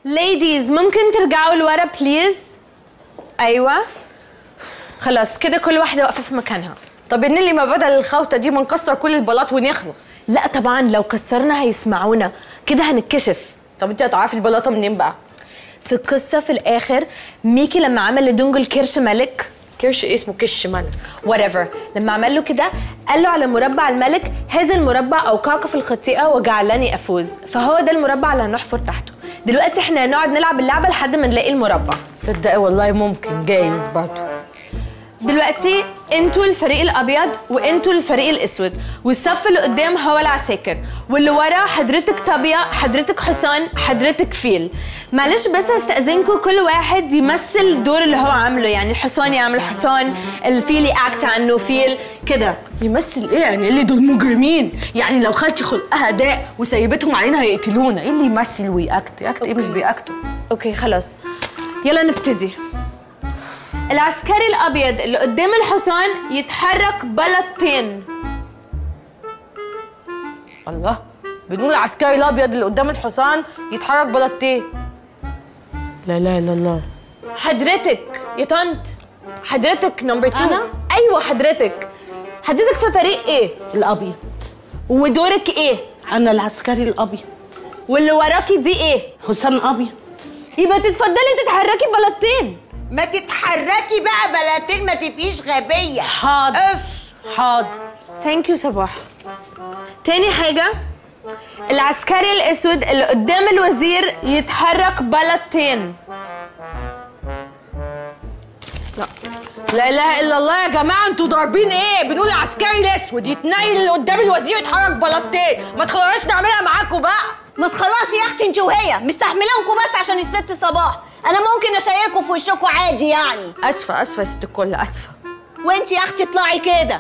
ليديز ممكن ترجعوا لورا بليز ايوه خلاص كده كل واحده واقفه في مكانها طب ان اللي ما بدل الخوته دي ما نكسر كل البلاط ونخلص لا طبعا لو كسرنا هيسمعونا كده هنتكشف طب انت هتعرفي البلاطه منين بقى في القصه في الاخر ميكي لما عمل لدونجل كرش ملك كرش إيه اسمه كش ملك whatever لما عمل له كده قال له على مربع الملك هذا المربع اوقعك في الخطيئه وجعلني افوز فهو ده المربع اللي هنحفر تحته دلوقتي احنا هنقعد نلعب اللعبه لحد ما نلاقي المربع صدقي والله ممكن جايز برضه دلوقتي انتوا الفريق الابيض وانتوا الفريق الاسود والصف اللي قدام هو العساكر واللي ورا حضرتك طابيه حضرتك حصان حضرتك فيل معلش بس هستاذنكم كل واحد يمثل الدور اللي هو عامله يعني الحصان يعمل حصان الفيل ياكت عنه فيل كده يمثل ايه يعني اللي دول مجرمين يعني لو خالتي خلقها داء وسيبتهم علينا هيقتلونا ايه اللي يمثل ويأكت يأكت ايه مش بيأكتوا اوكي خلاص يلا نبتدي العسكري الابيض اللي قدام الحصان يتحرك بلطتين الله بنقول العسكري الابيض اللي قدام الحصان يتحرك بلطتين لا لا لا الله حضرتك يا طنط حضرتك نمبر 2 أنا؟ ايوه حضرتك حضرتك في فريق ايه الابيض ودورك ايه انا العسكري الابيض واللي وراكي دي ايه حسام ابيض يبقى تتفضلي تتحركي بلطتين ما تتحركي بقى بلاتين ما تبقيش غبية حاضر اف حاضر ثانك يو صباح تاني حاجة العسكري الاسود اللي قدام الوزير يتحرك بلطتين لا اله الا الله يا جماعه انتوا ضاربين ايه بنقول العسكري الاسود يتنيل اللي قدام الوزير يتحرك بلطتين ما تخلوناش نعملها معاكم بقى ما تخلصي يا اختي انت وهي مستحملانكم بس عشان الست صباح انا ممكن اشيكوا في وشكوا عادي يعني اسفه اسفه يا ست الكل اسفه وانت يا اختي اطلعي كده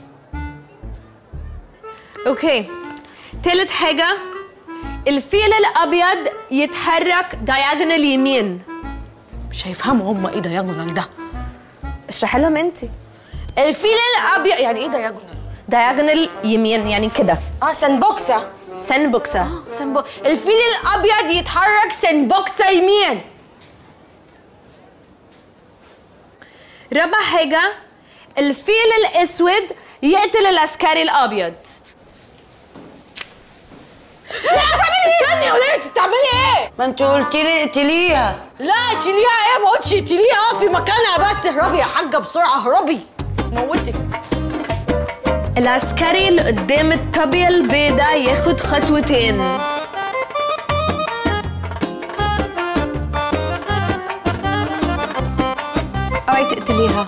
اوكي تالت حاجة الفيل الابيض يتحرك دايجونال يمين مش هيفهموا هم ايه دياجونال ده اشرحي لهم انت الفيل الابيض يعني ايه دياجونال دايجونال يمين يعني كده اه سنبوكسه سن بوكسة سنبو... الفيل الابيض يتحرك سنبوكسه يمين رابع حاجة الفيل الاسود يقتل العسكري الابيض استني يا وليه انت بتعملي ايه ما انت قلتي لي اقتليها لا تشيليها ايه ما قلتش تشيليها في مكانها بس اهربي يا حاجه بسرعه اهربي موتك العسكري اللي قدام الطابية البيضاء ياخد خطوتين اوعي تقتليها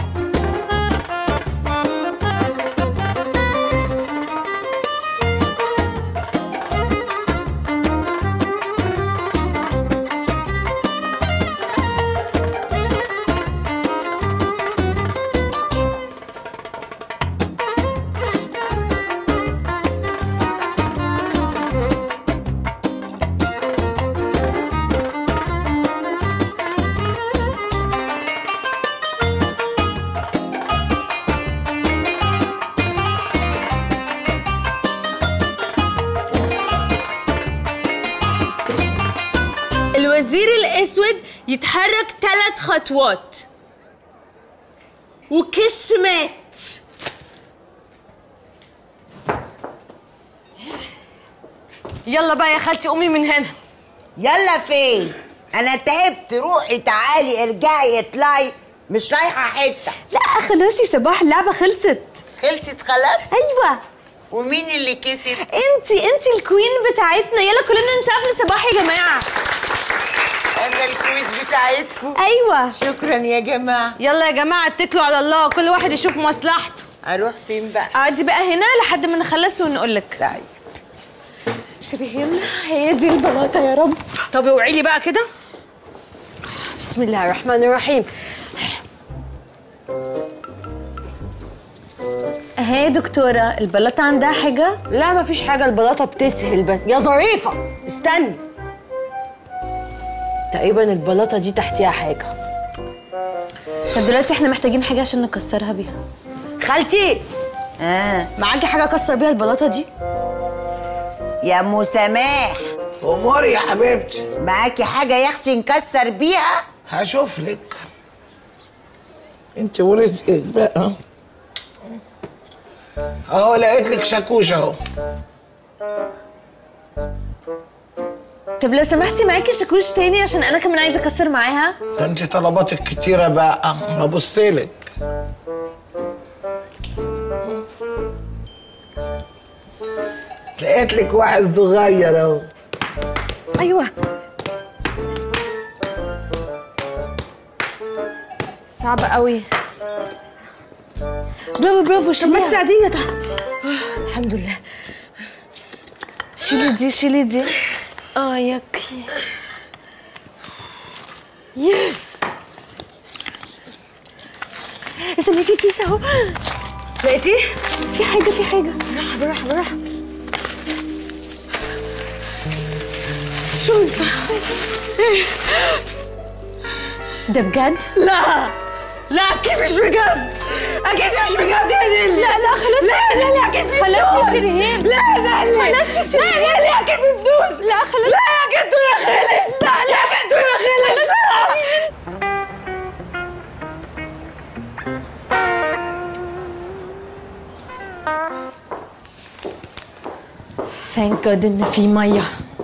الوزير الاسود يتحرك ثلاث خطوات وكش مات يلا بقى يا خالتي قومي من هنا يلا فين انا تعبت روحي تعالي ارجعي اطلعي مش رايحة حتة لا خلاص يا صباح اللعبة خلصت خلصت خلاص ايوه ومين اللي كسب انتي انتي الكوين بتاعتنا يلا كلنا نسقف لصباح يا جماعة انا الكويت بتاعتكم ايوه شكرا يا جماعة يلا يا جماعه اتكلوا على الله كل واحد يشوف مصلحته اروح فين بقى قعدي بقى هنا لحد ما نخلص ونقول لك طيب شيرين هي دي البلاطة يا رب طب اوعي لي بقى كده بسم الله الرحمن الرحيم اهي يا دكتورة البلاطة عندها حاجة لا مفيش حاجه البلاطه بتسهل بس يا ظريفه استني تقريبا البلاطه دي تحتيها حاجه طب دلوقتي احنا محتاجين حاجة عشان نكسرها بيها خالتي اه معاكي حاجه اكسر بيها البلاطه دي يا ام سماح اموري يا حبيبتي معاكي حاجة يا اختي نكسر بيها هشوف لك انت ورزقك بقى اهو لقيت لك شاكوش اهو طب لو سمحتي معاكي شاكوش تاني عشان انا كمان عايزه اكسر معاها ده انت طلباتك كتيرة بقى ببصلك لقيت لك واحد صغير اهو ايوه صعب قوي برافو برافو طب ما شيليها تساعديني طب آه، الحمد لله شيلي دي شيلي دي اه ياكي يس استني في كيس اهو لقيتيه في حاجه في حاجه بالراحه بالراحه بالراحه شو انت ده بجد لا لا اكيد مش بجد اكيد مش بجد يا نيلي لا لا خلاص لا لا لا اكيد خلاص يا شيرين لا لا لا خلاص يا شيرين لا لا اكيد بتدوس لا خلاص لا يا جدو يا خالد لا لا يا جدو يا خالد لا ثانك جاد ان في ميه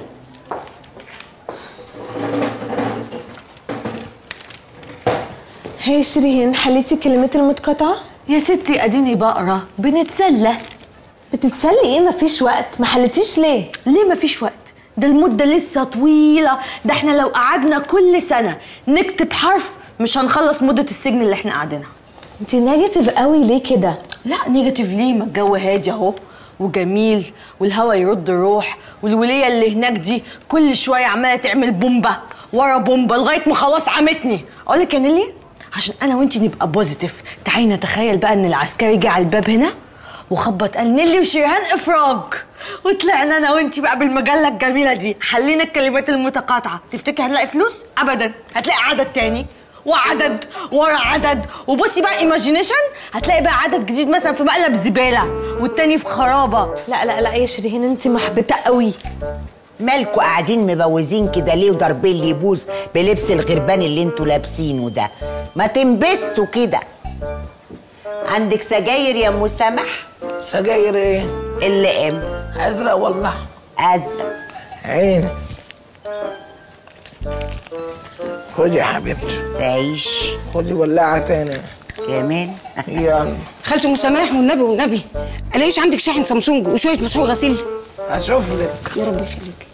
هي شيرين حليتي كلمة المتقاطعة؟ يا ستي اديني بقرا بنتسلى بتتسلي ايه مفيش وقت ما حلتيش ليه؟ ليه مفيش وقت ده المدة لسه طويلة ده احنا لو قعدنا كل سنة نكتب حرف مش هنخلص مدة السجن اللي احنا قاعدينها انت نيجاتيف قوي ليه كده؟ لا نيجاتيف ليه ما الجو هادي اهو وجميل والهوا يرد الروح والولية اللي هناك دي كل شوية عمالة تعمل بومبا ورا بومبا لغاية ما خلاص عمتني اقول لك يا نيلي عشان انا وانتي نبقى بوزيتيف تعالي نتخيل بقى ان العسكري جه على الباب هنا وخبط قال نيلي وشيرهان افراج وطلعنا انا وانتي بقى بالمجله الجميله دي حلينا الكلمات المتقاطعه تفتكر هنلاقي فلوس ابدا هتلاقي عدد تاني وعدد ورا عدد وبصي بقى ايماجينيشن هتلاقي بقى عدد جديد مثلا في مقلب زباله والتاني في خرابه لا لا لا يا شيرين انت محبطة قوي مالكوا قاعدين مبوزين كده ليه وضاربين لي بوز بلبس الغربان اللي انتوا لابسينه ده ما تنبسطوا كده عندك سجاير يا ام سمح سجاير ايه اللي ام ازرق والله ازرق عيني خدي يا حبيبتي تعيش خدي ولاعة تاني كمان يلا خالته مسامح والنبي والنبي الاقيش عندك شاحن سامسونج وشويه مسحوق غسيل هشوف لك يا رب يخليك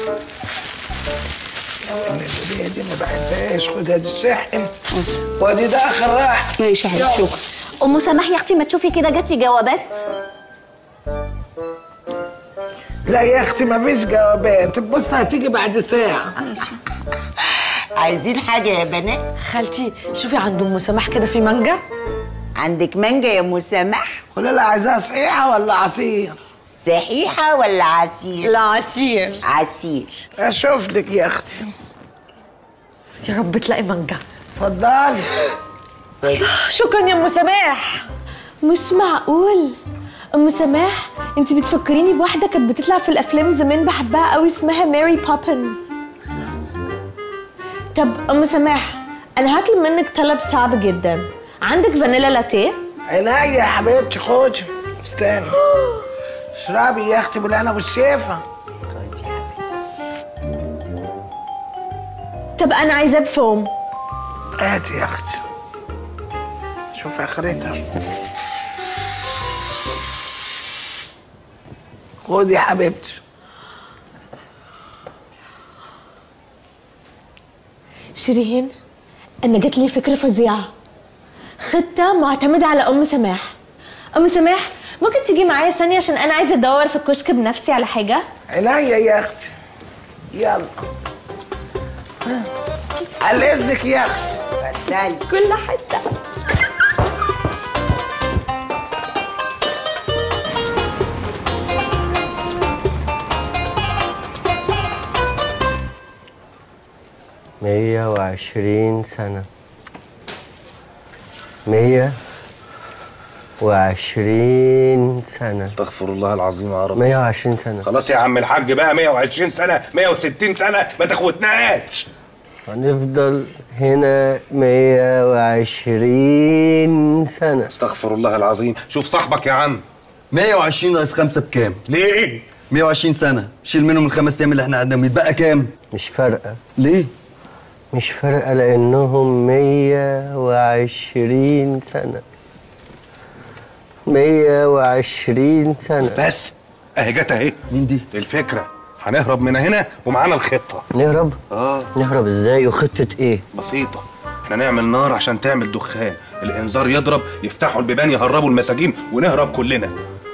الهدية دي ما بحبهاش خد هادي الشاحن وادي ده اخر راح ماشي يا حبيبي شكرا ام سماح يا اختي ما تشوفي كده جات لي جوابات لا يا اختي ما فيش جوابات بص هتيجي بعد ساعة عايزين حاجة يا بنات خالتي شوفي عند ام سماح كده في مانجا عندك مانجا يا ام سمح قولي لها عايزاها صحيحة ولا عصير صحيحة ولا عصير لا عصير عصير اشوف لك يا اختي يا رب تلاقي مانجا اتفضلي شكرا يا ام سماح مش معقول ام سماح انت بتفكريني بواحده كانت بتطلع في الافلام زمان بحبها قوي اسمها ماري بوبنز طب ام سماح انا هطلب منك طلب صعب جدا عندك فانيلا لاتيه عينيا يا حبيبتي خدي استني اشربي يا اختي بالهنا والشفا طب انا عايزاه بفوم هاتي يا اختي شوف اخرتها خدي يا حبيبتي شيرين انا جات لي فكره فظيعه خطه معتمده على ام سماح ام سماح ممكن تيجي معايا ثانيه عشان انا عايزه ادور في الكشك بنفسي على حاجه عينيا يا اختي يلا على اذنك يا اختي اتفضلي كل حته مية وعشرين سنة مية وعشرين سنة استغفر الله العظيم يا رب 120 سنة خلاص يا عم الحاج بقى 120 سنه 160 سنه ما تاخدناش هنفضل هنا 120 سنة استغفر الله العظيم شوف صاحبك يا عم 120 ناقص 5 بكام؟ ليه 120 سنة شيل منهم الخمس ايام اللي احنا قعدناهم يتبقى كام؟ مش فارقة ليه؟ مش فارقة لأنهم 120 سنة 120 سنة بس اهي جت اهي مين دي؟ الفكره هنهرب من هنا ومعانا الخطه نهرب؟ اه نهرب ازاي وخطة ايه؟ بسيطه احنا نعمل نار عشان تعمل دخان الانذار يضرب يفتحوا البيبان يهربوا المساجين ونهرب كلنا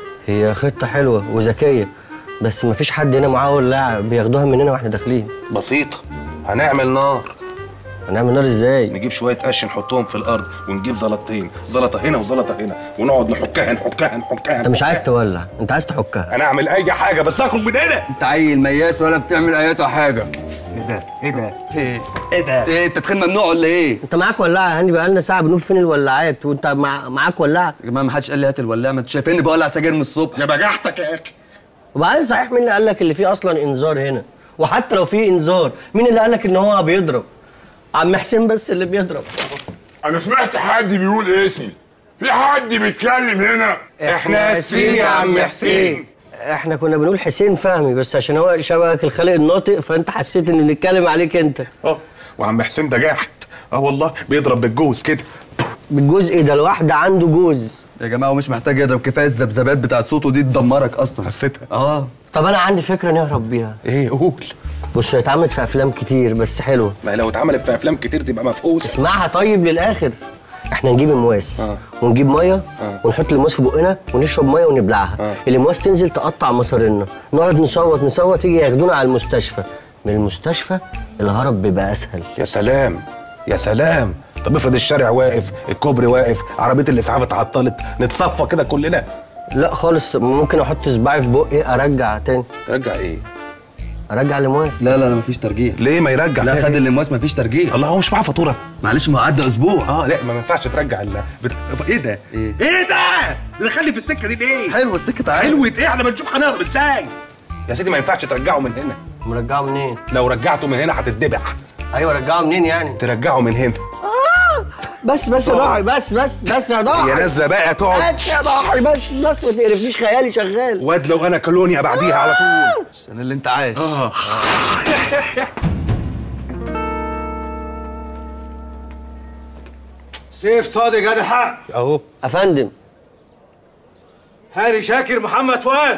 هي خطة حلوة وذكية بس مفيش حد هنا معاه ولاعة بياخدوها مننا واحنا داخلين بسيطه هنعمل نار هنعمل نار ازاي؟ نجيب شويه قش نحطهم في الارض ونجيب زلطتين زلطه هنا وزلطه هنا ونقعد نحكها نحكها نحكها انت مش عايز تولع انت عايز تحكها انا اعمل اي حاجه بس اخرج من هنا انت عيل مياس ولا بتعمل ايات حاجة ايه ده ايه ده ايه؟ ايه ده ايه التدخين ممنوع ولا ايه؟ انت معاك ولاعة يعني بقالنا ساعة بنقول فين الولاعات وانت مع... معاك ولاعة يا جماعة ما حدش قال لي هات الولاعة ما انتوا شايفيني بولع سجاير من الصبح يا بجحتك يا اخي وبعدين صحيح مين اللي قال لك اللي فيه اصلا انذار هنا وحتى لو فيه انذار مين اللي قال لك ان هو بيضرب عم حسين بس اللي بيضرب انا سمعت حد بيقول اسمي في حد بيتكلم هنا احنا اسفين يا عم حسين احنا كنا بنقول حسين فهمي بس عشان هو شبهك الخالق الناطق فانت حسيت ان بنتكلم عليك انت اه وعم حسين ده جاحد اه والله بيضرب بالجوز كده بالجزء ده الواحد عنده جوز يا جماعة ومش محتاج يضرب كفاية الذبذبات بتاعت صوته دي تدمرك أصلا حسيتها اه طب انا عندي فكره نهرب بيها ايه قول بص هي اتعملت في افلام كتير بس حلوه ما هي لو اتعملت في افلام كتير تبقى مفقوس اسمعها طيب للاخر احنا نجيب المواس آه. ونجيب ميه آه. ونحط المواس في بقنا ونشرب ميه ونبلعها آه. المواس تنزل تقطع مصارينا نقعد نصوت نصوت يجي ياخدونا على المستشفى من المستشفى الهرب بيبقى اسهل يا سلام يا سلام طب افرض الشارع واقف الكوبري واقف عربيه الاسعاف اتعطلت نتصفى كده كلنا لا خالص ممكن احط صباعي في بقي ارجع تاني ترجع ايه ارجع المواس لا لا لا مفيش ترجيع ليه ما يرجع لا فيها خد إيه؟ الامواس مفيش ترجيع الله هو مش معاه فاتوره معلش ما هو عدى اسبوع اه لا ما ينفعش ترجع ال بت... ايه ده إيه؟ ايه ده دخلني في السكه دي ليه حلوه السكه تعالى حلوة ايه احنا بنشوف هنهرب ازاي يا سيدي ما ينفعش ترجعه من هنا مرجعه منين لو رجعته من هنا هتتذبح ايوه رجعه منين يعني ترجعه من هنا بس بس يا ضاحي بس بس بس يا ضاحي يا نازله بقى تقعد بس يا ضاحي بس بس ما تقرفنيش خيالي شغال واد لو انا كولونيا بعديها على طول عشان اللي انت عايش اه سيف صادق هذا الحق اهو افندم هاني شاكر محمد فؤاد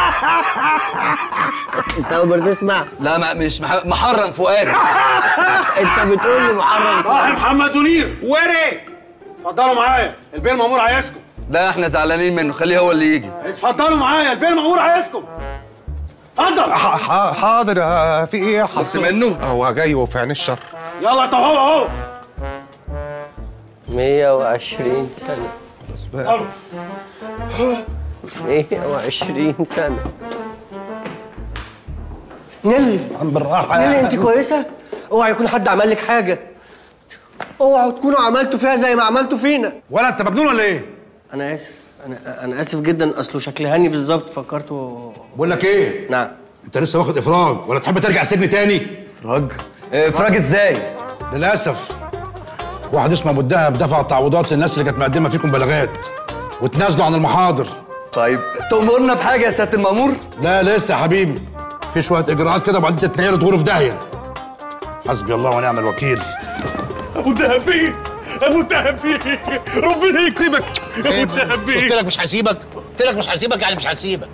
انت اول مره تسمع لا ما مش مح- محرم فؤاد انت بتقول لي محرم صاحب محمد منير وري اتفضلوا معايا البيه المأمور عايزكم لا احنا زعلانين منه خليه هو اللي يجي اتفضلوا معايا البيه المأمور عايزكم اتفضل ح- ح- حاضر آه، في ايه بص منه هو جاي وفي عين الشر يلا انت اهو اهو 120 سنه اتفضلوا. 120 سنه نيلي عم بالراحه نيلي انت كويسه اوعى يكون حد عمل لك حاجه اوعوا تكونوا عملتوا فيها زي ما عملتوا فينا ولا انت مجنون ولا ايه؟ انا اسف انا انا اسف جدا اصله شكل هاني بالظبط فكرته بقول لك ايه؟ نعم انت لسه واخد افراج ولا تحب ترجع السجن تاني؟ افراج اه، افراج ازاي للاسف واحد اسمه ابو الدهب دفع تعويضات للناس اللي كانت مقدمه فيكم بلاغات وتنازلوا عن المحاضر طيب تأمرنا بحاجه يا سياده المأمور لا لسه يا حبيبي في شويه اجراءات كده وبعدين تتنقلوا تغوروا في داهيه حسبي الله ونعم الوكيل ابو الدهب بيه ابو الدهب بيه ربنا يكرمك ابو الدهب قلت بيه لك مش هسيبك قلت لك مش هسيبك يعني مش هسيبك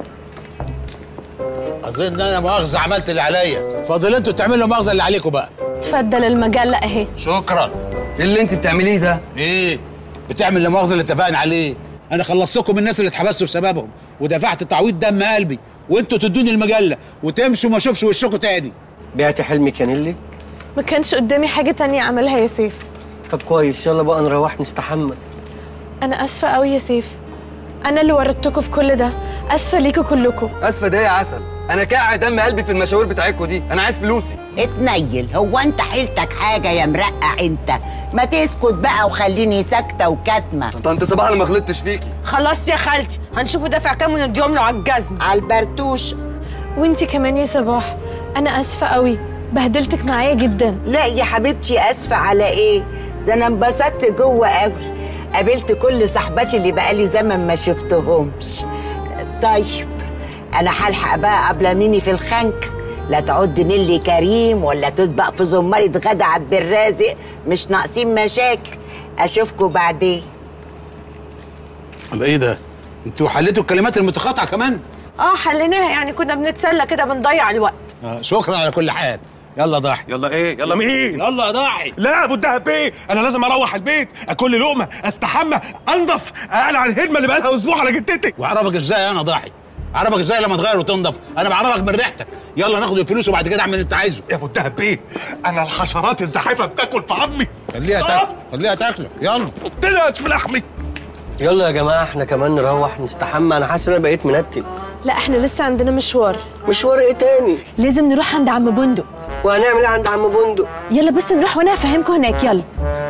اظن انا مؤاخذه عملت اللي عليا فاضل انتوا تعملوا مؤاخذه اللي عليكم بقى تفضل المجلة اهي شكرا ايه اللي انت بتعمليه ده ايه بتعمل اللي مؤاخذه اللي اتفقنا عليه انا خلصتكم الناس اللي اتحبستوا بسببهم ودفعت تعويض دم قلبي وانتوا تدوني المجله وتمشوا ما اشوفش وشكم تاني بعتي حلمك يا نيلي ما كانش قدامي حاجة تانية أعملها يا سيف طب كويس يلا بقى نروح نستحمى أنا آسفة أوي يا سيف أنا اللي ورطتكم في كل ده آسفة ليكوا كلكم اسفه ده يا عسل انا كاع دم قلبي في المشاوير بتاعتكم دي انا عايز فلوسي اتنيل هو انت حيلتك حاجه يا مرقع انت ما تسكت بقى وخليني ساكته وكاتمه طنط صباح انا ما غلطتش فيكي خلاص يا خالتي هنشوفه دافع كام ونديهم له على الجزم على البرتوش وانتي كمان يا صباح انا اسفه قوي بهدلتك معايا جدا لا يا حبيبتي اسفه على ايه ده انا انبسطت جوه قوي قابلت كل صاحباتي اللي بقالي زمن ما شفتهمش طيب انا هلحق بقى قبل ميمي في الخنك لا تعد نيلي كريم ولا تطبق في زمارة غدا عبد الرازق مش ناقصين مشاكل اشوفكوا بعدين الله ايه ده انتوا حليتوا الكلمات المتقاطعه كمان اه حليناها يعني كنا بنتسلى كده بنضيع الوقت آه شكرا على كل حال يلا ضاحي يلا ايه يلا مين يلا يا ضاحي لا ابو الدهب بيه انا لازم اروح البيت اكل لقمه استحمى انضف اقلع الهدمه اللي بقالها اسبوع على جدتي واعرفك ازاي انا ضاحي اعرفك ازاي لما تغير وتنضف انا بعرفك من ريحتك يلا ناخد الفلوس وبعد كده اعمل اللي انت عايزه يا ابو الدهب بيه انا الحشرات الزحيفه بتاكل في عظمي خليها تاكل خليها تاكلك يلا طلعت في لحمي يلا يا جماعه احنا كمان نروح نستحمى انا حاسس ان انا بقيت منتن لا احنا لسه عندنا مشوار مشوار ايه تاني لازم نروح عند عم بندق وهنعمل ايه عند عم بندق يلا بس نروح وانا هفهمكم هناك يلا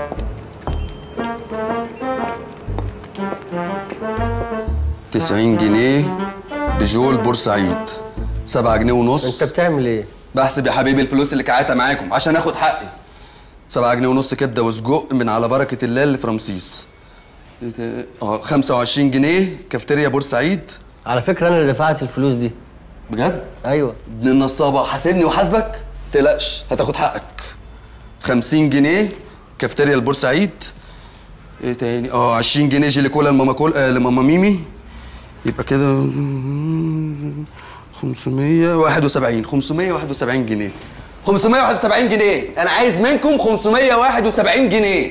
تسعين جنيه بجول بورسعيد سبعة جنيه ونص انت بتعمل ايه بحسب يا حبيبي الفلوس اللي كعاتة معاكم عشان اخد حقي سبعة جنيه ونص كبدة وسجق من على بركة الله اللي في رمسيس إيه ده؟ اه 25 جنيه كافتيريا بورسعيد على فكره انا اللي دفعت الفلوس دي بجد؟ ايوه ابن النصابة حاسبني وحاسبك تقلقش هتاخد حقك 50 جنيه كافتيريا البورسعيد ايه تاني اه 20 جنيه جيلي كولا لماما كول آه لماما ميمي يبقى كده 571 571 جنيه 571 جنيه انا عايز منكم 571 جنيه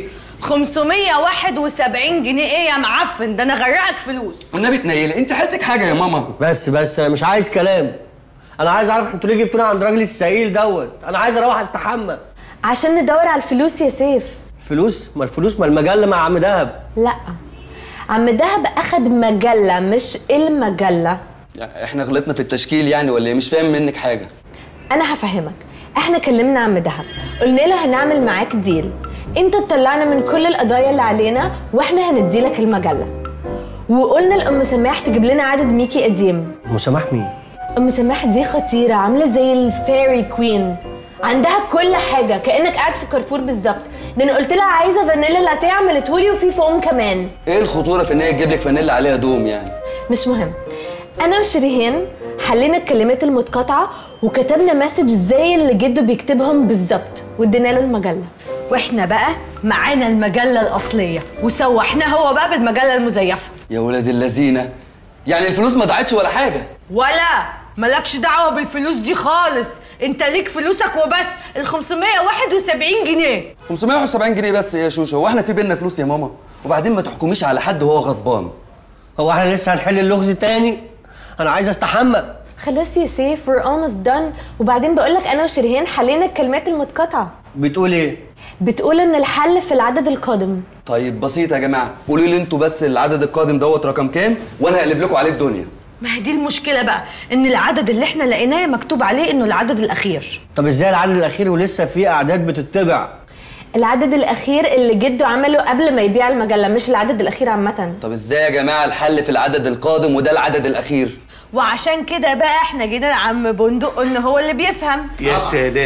571 جنيه ايه يا معفن ده انا غرقك فلوس والنبي تنيلي انت حالتك حاجه يا ماما بس بس انا مش عايز كلام انا عايز اعرف انتوا ليه جبتونا عند راجل السعيل دوت انا عايز اروح استحمى عشان ندور على الفلوس يا سيف فلوس ما الفلوس ما المجله مع عم دهب لا عم دهب اخد مجله مش المجله يعني احنا غلطنا في التشكيل يعني ولا ايه مش فاهم منك حاجه انا هفهمك احنا كلمنا عم دهب قلنا له هنعمل معاك ديل انت تطلعنا من كل القضايا اللي علينا واحنا هنديلك المجله وقلنا لام سماح تجيب لنا عدد ميكي قديم مسامح مين ام سماح دي خطيره عامله زي الفيري كوين عندها كل حاجه كانك قاعد في كارفور بالظبط ده انا قلت لها عايزه فانيلا لاتيه عملتهولي وفي فوم كمان ايه الخطوره في ان هي تجيب لك فانيلا عليها دوم يعني مش مهم انا وشريهان حلينا الكلمات المتقاطعه وكتبنا مسج زي اللي جده بيكتبهم بالظبط وادينا له المجله واحنا بقى معانا المجله الاصليه وسوحناه هو بقى بالمجله المزيفه يا ولاد اللذينه يعني الفلوس ما ضاعتش ولا حاجه ولا مالكش دعوه بالفلوس دي خالص انت ليك فلوسك وبس ال 571 جنيه 571 جنيه بس يا شوشه هو احنا في بينا فلوس يا ماما وبعدين ما تحكميش على حد وهو غضبان هو احنا لسه هنحل اللغز تاني انا عايز استحمى خلاص يا سيف we're almost done وبعدين بقول لك انا وشريهان حلينا الكلمات المتقاطعه بتقول ايه بتقول ان الحل في العدد القادم طيب بسيط يا جماعه قولوا لي انتوا بس العدد القادم دوت رقم كام وانا هقلب لكم عليه الدنيا ما هي دي المشكله بقى ان العدد اللي احنا لقيناه مكتوب عليه انه العدد الاخير طب ازاي العدد الاخير ولسه في اعداد بتتبع العدد الاخير اللي جده عمله قبل ما يبيع المجله مش العدد الاخير عامه طب ازاي يا جماعه الحل في العدد القادم وده العدد الاخير وعشان كده بقى احنا جينا لعم بندق قلنا هو اللي بيفهم يا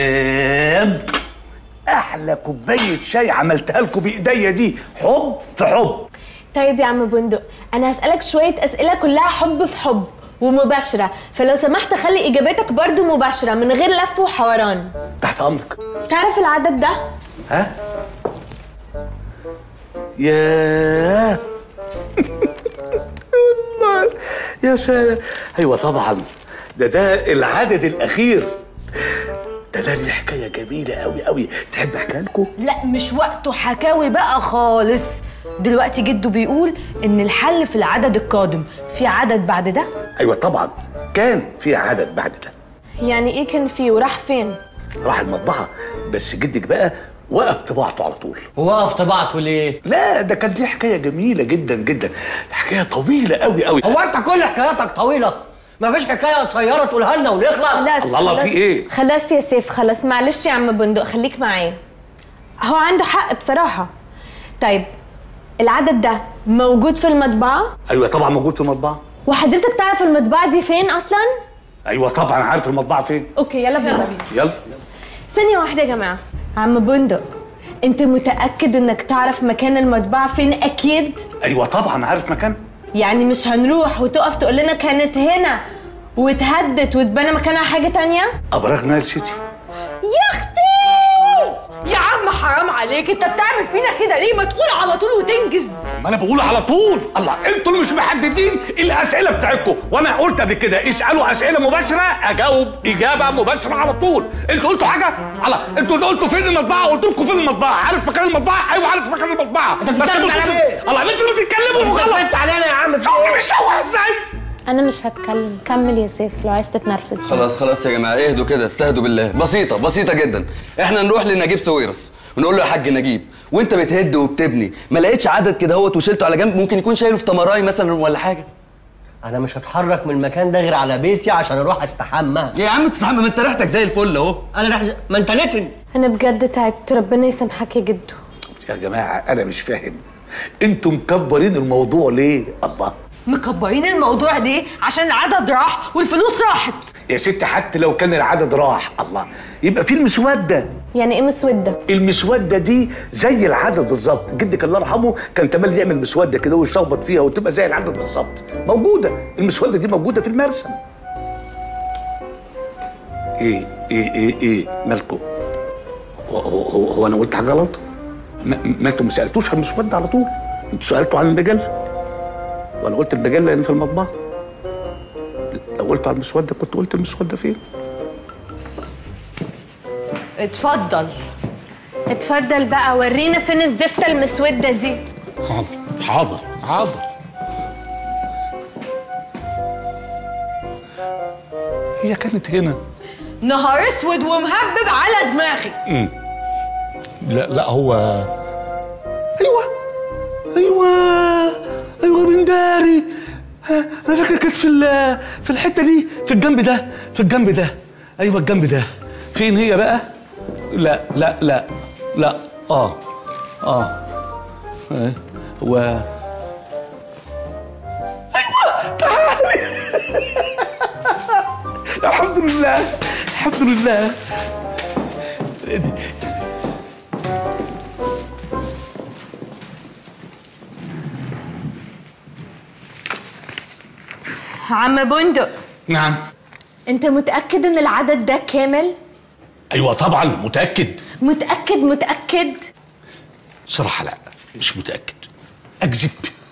سلام احلى كوبايه شاي عملتها لكم بايديا دي حب في حب طيب يا عم بندق انا هسالك شويه اسئله كلها حب في حب ومباشره فلو سمحت خلي اجاباتك برضو مباشره من غير لف وحوران تحت امرك تعرف العدد ده ها ياه والله يا سلام ايوه طبعا ده ده العدد الاخير ده ده لي حكايه جميله قوي قوي تحب احكيها لكم لا مش وقته حكاوي بقى خالص دلوقتي جده بيقول ان الحل في العدد القادم في عدد بعد ده ايوه طبعا كان في عدد بعد ده يعني ايه كان فيه وراح فين راح المطبعه بس جدك بقى وقف طباعته على طول وقف طباعته ليه لا ده كان دي حكايه جميله جدا جدا حكايه طويله قوي قوي هو انت كل حكاياتك طويله مفيش حكايه قصيره تقولها لنا ونخلص خلاص الله الله، في خلاص. إيه؟ خلاص يا سيف خلاص معلش يا عم بندق خليك معايا هو عنده حق بصراحة طيب العدد ده موجود في المطبعة ايوه طبعا موجود في المطبعه وحضرتك تعرف المطبعة دي فين أصلا؟ ايوه طبعا عارف المطبعه فين أوكي يلا بينا يلا ثانية واحدة يا جماعة عم بندق أنت متأكد إنك تعرف مكان المطبعة فين أكيد؟ ايوه طبعا عارف مكان يعني مش هنروح وتقف تقول لنا كانت هنا واتهدت واتبنى مكانها حاجة تانية؟ ابراج نايل سيتي يا اختي يا عم حرام عليك انت بتعمل فينا كده ليه ما تقول على طول وتنجز ما انا بقول على طول الله انتوا اللي مش محددين الاسئله بتاعتكم وانا قلت قبل كده اسالوا اسئله مباشره اجاوب اجابه مباشره على طول انتوا قلتوا حاجه الله انتوا اللي قلتوا فين المطبعه قلت لكم فين المطبعه عارف مكان المطبعه ايوه عارف مكان المطبعه انت بتتكلم على ايه؟ الله انتوا اللي بتتكلموا وخلاص بس علينا يا عم في شفت ايه؟ بيشوه ازاي أنا مش هتكلم كمل يا سيف لو عايز تتنرفز خلاص خلاص يا جماعه اهدوا كده استهدوا بالله بسيطه بسيطه جدا احنا نروح لنجيب سويرس ونقول له يا حاج نجيب وانت بتهد وبتبني ما لقيتش عدد كده اهوت وشلته على جنب ممكن يكون شايله في تمراي مثلا ولا حاجه انا مش هتحرك من المكان ده غير على بيتي عشان اروح استحمى يا عم تستحمى ما انت ريحتك زي الفل اهو انا رح... ما انت نتن أنا بجد تعبت ربنا يسامحك يا جدو يا جماعه انا مش فاهم انتوا مكبرين الموضوع ليه الله مكبرين الموضوع ليه عشان العدد راح والفلوس راحت يا ست حتى لو كان العدد راح الله يبقى في المسوده يعني إيه مسودة؟ المسوده دي زي العدد بالظبط جدك الله يرحمه كان تملي يعمل مسوده كده ويشخبط فيها وتبقى زي العدد بالظبط موجوده المسوده دي موجوده في المرسم ايه ايه ايه ايه مالكم هو, هو, هو, هو انا قلت حاجه غلط ما, ما انتوا ما سالتوش عن المسوده على طول انتوا سالتوا عن المجله وانا قلت المجله اللي في المطبعه لو قلت على المسوده كنت قلت المسوده فين اتفضل اتفضل بقى ورينا فين الزفتة المسودة دي حاضر حاضر حاضر هي كانت هنا نهار اسود ومهبب على دماغي مم. لا لا هو ايوه ايوه ايوه من داري ها، انا فاكر كانت في ال- في الحته دي في الجنب ده في الجنب ده ايوه الجنب ده فين هي بقى لا لا لا لا اه اه إيه، هو ايوه تعالي الحمد لله الحمد لله عم بندق نعم انت متأكد ان العدد ده كامل؟ ايوه طبعا متاكد متأكد متأكد؟ صراحه لا مش متاكد اكذب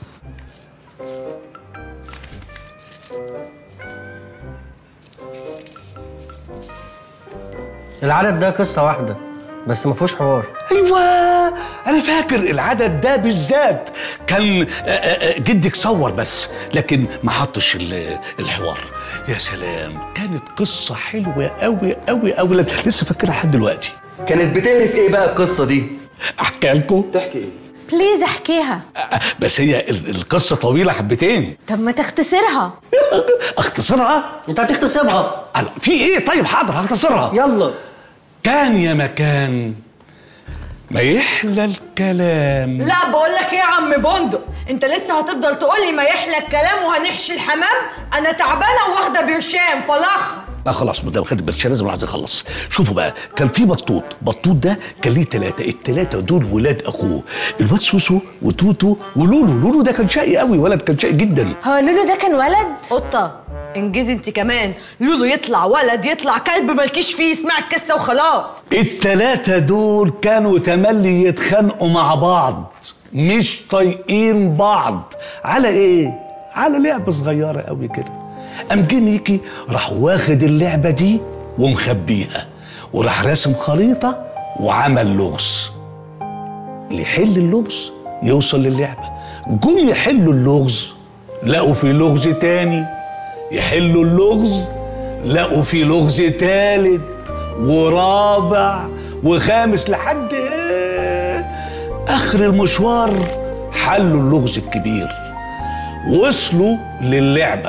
العدد ده قصه واحده بس ما فيهوش حوار ايوه انا فاكر العدد ده بالذات كان آه، آه، آه، جدك صور بس لكن ما حطش ال- الحوار يا سلام كانت قصه حلوه قوي قوي قوي لسه فاكرها لحد دلوقتي كانت بتعرف ايه بقى القصه دي احكي لكم تحكي ايه بليز احكيها بس هي ال- القصه طويله حبتين طب ما تختصرها اختصرها انت هتختصرها أنا- في ايه طيب حاضر هختصرها يلا كان يا مكان ما يحلى الكلام لا بقول لك ايه يا عم بندق انت لسه هتفضل تقول لي ما يحلى الكلام وهنحشي الحمام انا تعبانه واخده برشام فلخص لا خلاص ما دام خد البرشا لازم الواحد يخلص شوفوا بقى كان في بطوط بطوط ده كان ليه ثلاثه الثلاثه دول ولاد اخوه الواد سوسو وتوتو ولولو لولو ده كان شقي قوي ولد كان شقي جدا هو لولو ده كان ولد؟ قطه انجزي انت كمان لولو يطلع ولد يطلع كلب مالكيش فيه اسمع القصه وخلاص التلاتة دول كانوا تملي يتخانقوا مع بعض مش طايقين بعض على ايه؟ على لعبة صغيرة قوي كده قام جه ميكي راح واخد اللعبة دي ومخبيها وراح راسم خريطة وعمل لغز اللي يحل اللغز يوصل للعبة جم يحلوا اللغز لقوا في لغز تاني يحلوا اللغز لقوا في لغز تالت ورابع وخامس لحد إيه؟ اخر المشوار حلوا اللغز الكبير وصلوا للعبه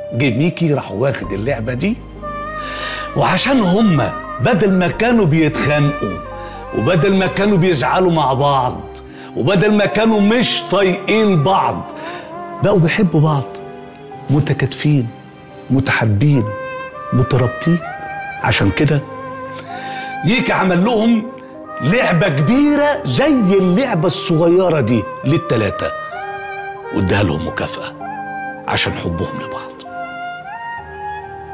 جه ميكي راح واخد اللعبه دي وعشان هما بدل ما كانوا بيتخانقوا وبدل ما كانوا بيزعلوا مع بعض وبدل ما كانوا مش طايقين بعض بقوا بيحبوا بعض متكاتفين متحابين مترابطين عشان كده ميكي عمل لهم لعبة كبيرة زي اللعبة الصغيرة دي للتلاتة واداها لهم مكافأة عشان حبهم لبعض